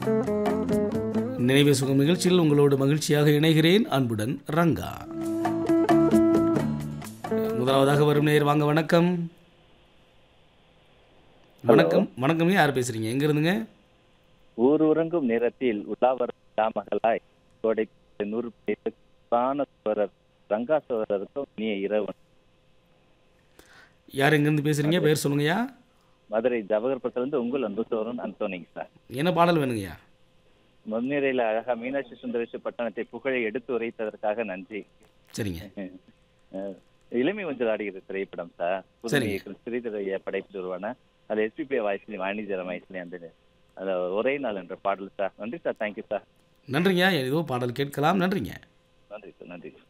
நினைவு சுகம் நிகழ்ச்சியில் உங்களோடு மகிழ்ச்சியாக இணைகிறேன் அன்புடன் ரங்கா முதலாவதாக வரும் நேர் வாங்க வணக்கம் வணக்கம் வணக்கம் யார் பேசுறீங்க எங்க இருந்துங்க ஊர் உறங்கும் நேரத்தில் உலாவர் மகளாய் கோடை நூறு பிராணஸ்வரர் ரங்காஸ்வரருக்கும் இனிய இரவு யார் எங்கேருந்து பேசுறீங்க பேர் சொல்லுங்கய்யா மதுரை ஜவஹர்புரத்திலிருந்து உங்கள் அன்பு சோரன் அந்தோனிங்க சார் என்ன பாடல் வேணுங்கய்யா முன்னிலையில அழகா மீனாட்சி சுந்தரேஸ்வர பட்டணத்தை புகழை எடுத்து உரைத்ததற்காக நன்றி சரிங்க அஹ் இளமை ஒன்று ஆடுகிற திரைப்படம் சார் புதுமை இயக்குனர் ஸ்ரீதரைய படைப்பில் உருவான அது எஸ்பிபி வாய்ஸ்லயும் வாணிஜரம் வாய்ஸ்லயும் அந்த அந்த ஒரே நாள் என்ற பாடல் சார் நன்றி சார் தேங்க்யூ சார் நன்றிங்க ஏதோ பாடல் கேட்கலாம் நன்றிங்க நன்றி சார் நன்றி